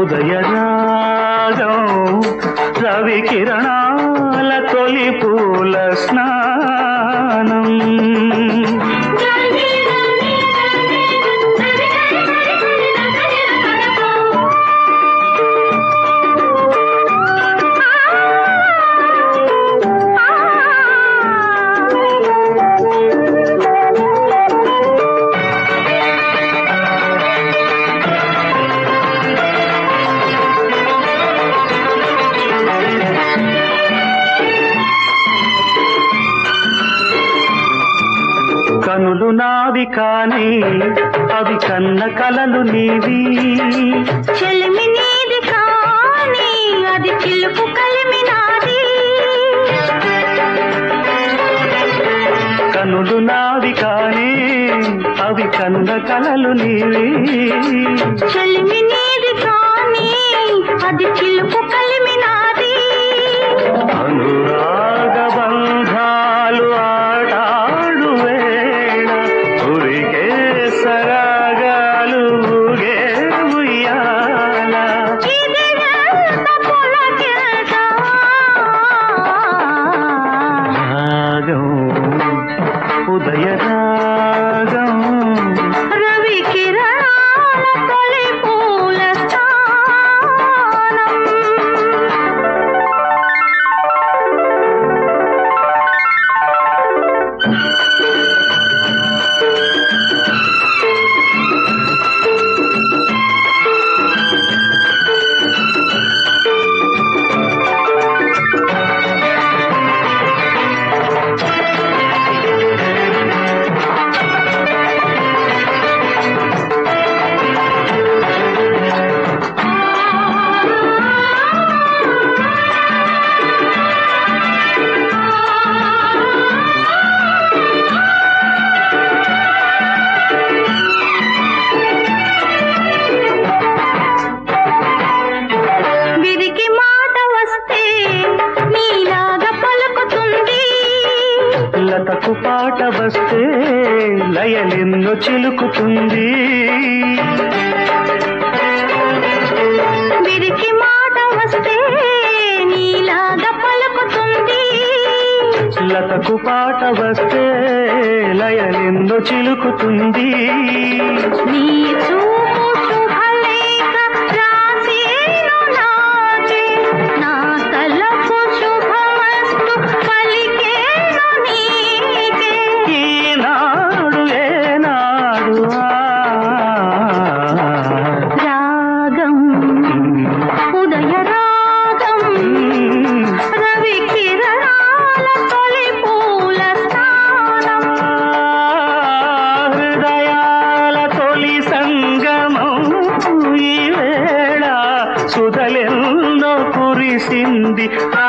ఉదయరాగం రవి కిరణాల తొలి పూల స్నానం కనులు నావి కాని అవి కన్న కలలు నీవి చెలిమి నీది కానీ అది చిలుపు కలిమి నాది కనులు నావి కాని అవి కన్న కలలు నీవి చెలిమి నీది కానీ అది చిలుపు కలిమి నాది అనురాగ బంధాలు ఆటాడు వేళ ఉరికే సరాగాలు ఊగే ఉయ్యాల ఇది ఎంత పులకింత. రాగం ఉదయ రాగం రవి కిరణాల తొలి పూల స్థానం. విరికి మాట వస్తే నీలాగా పలుకుతుంది లతకు పాట వస్తే లయలెన్నో చిలుకుతుంది విరికి మాట వస్తే నీలాగా పలుకుతుంది లతకు పాట వస్తే లయలెన్నో చిలుకుతుంది నీ చూపు శుభలేఖ రాసేను నాకే నా తలపు శుభమస్తు పలికేను నీకే ఈనాడు ఏనాడు ఆ. రాగం ఉదయ రాగం రవి కిరణాల తొలి పూల స్థానం హృదయాల తొలి సంగమం ఈ వేళ సుధలెన్నో కురిసింది